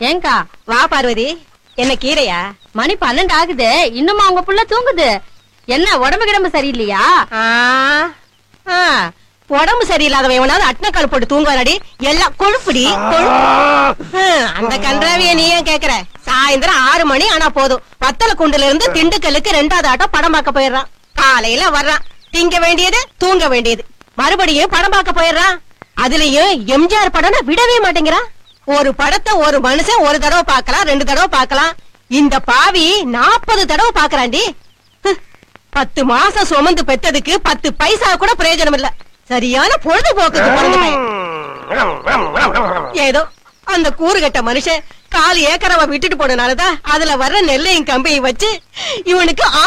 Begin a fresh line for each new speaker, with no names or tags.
ஏங்கா
வா பார்வதி என்ன கீரையா
மணி பன்னெண்டு ஆகுது இன்னுமா உங்க புள்ள தூங்குது என்ன உடம்பு கிடம்பு சரியில்லையா
ஆ, ஆ, உடம்பு சரியில்லாதவன் எவனாவது அட்னக்கால் போட்டு தூங்குவானடி எல்லாம் கொழுப்புடி கொழுப்பு. ஹம், அந்த கன்றாவிய நீ ஏன் கேக்குற சாயந்தரம் ஆறு மணி ஆனா போதும் வத்தல குண்டுல இருந்து திண்டுக்கல்லுக்கு ரெண்டாவது ஆட்டம் படம் பார்க்க போயிடுறான் காலையில வர்றான் திங்க வேண்டியது தூங்க வேண்டியது மறுபடியும் படம் பார்க்க போயிடுறான் அதுலயும் எம்ஜிஆர் படம்னா விடவே மாட்டேங்கிறான் ஒரு படத்தை ஒரு மனுஷன் ஒரு தடவை பார்க்கலாம் ரெண்டு தடவை பார்க்கலாம் இந்த பாவி நாற்பது தடவை பாக்குறாண்டி ஹ், பத்து மாசம் சுமந்து பெத்ததுக்கு பத்து பைசா கூட பிரயோஜனம் இல்ல சரியான பொழுதுபோக்குக்கு பிறந்த பையன். ஏதோ அந்த கூறுகட்ட மனுஷன் கால் ஏக்கரவ விட்டுட்டு போனனாலதான் அதுல வர்ற நெல்லையும் கம்பையும் வச்சு இவனுக்கு